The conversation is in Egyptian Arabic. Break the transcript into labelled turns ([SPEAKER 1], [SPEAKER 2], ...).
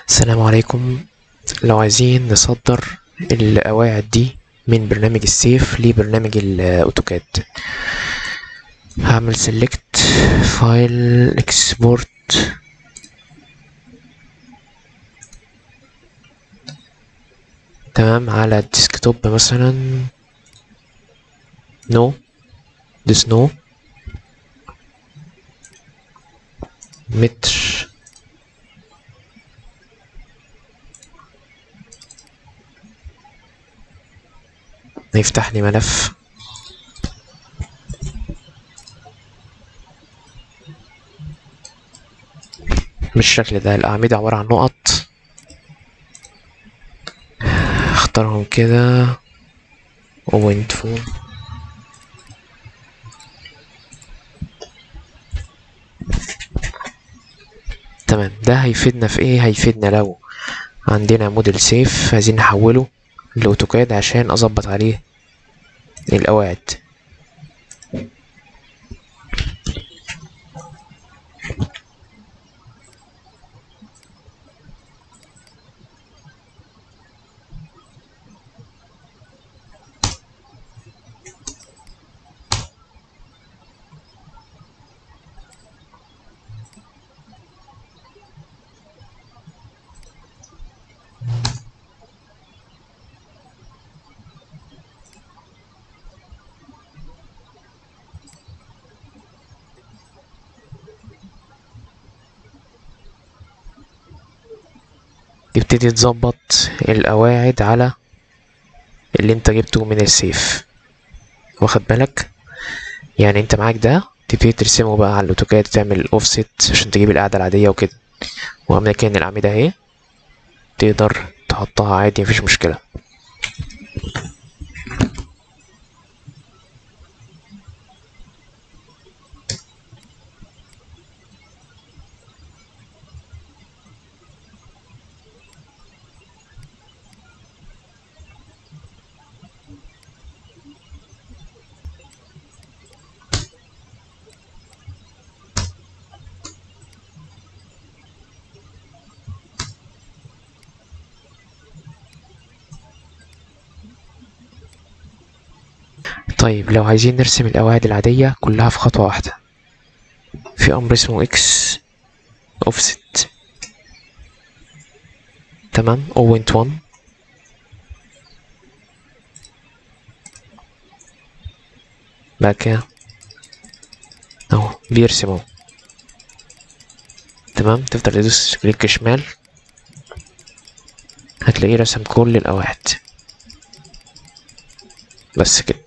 [SPEAKER 1] السلام عليكم لو عايزين نصدر القواعد دي من برنامج السيف لبرنامج الاوتوكاد هعمل select فايل export تمام على الديسكتوب مثلا no this no متر يفتح لي ملف بالشكل ده الأعمدة عبارة عن نقط اختارهم كده وبوينت فور تمام ده هيفيدنا في ايه هيفيدنا لو عندنا موديل سيف عايزين نحوله لاوتوكاد عشان اظبط عليه القواعد تبتدي تظبط القواعد على اللي انت جبته من السيف واخد بالك يعني انت معاك ده تبتدي ترسمه بقى على الاوتوكاد تعمل اوفست عشان تجيب القاعدة العادية وكده ومكان الأعمدة اهي تقدر تحطها عادي مفيش مشكلة طيب لو عايزين نرسم القواعد العادية كلها في خطوة واحدة في أمر اسمه اكس اوفست تمام اوينت 1 بعد كده اهو بيرسم اهو تمام تفضل تدوس كليك شمال هتلاقيه رسم كل القواعد بس كده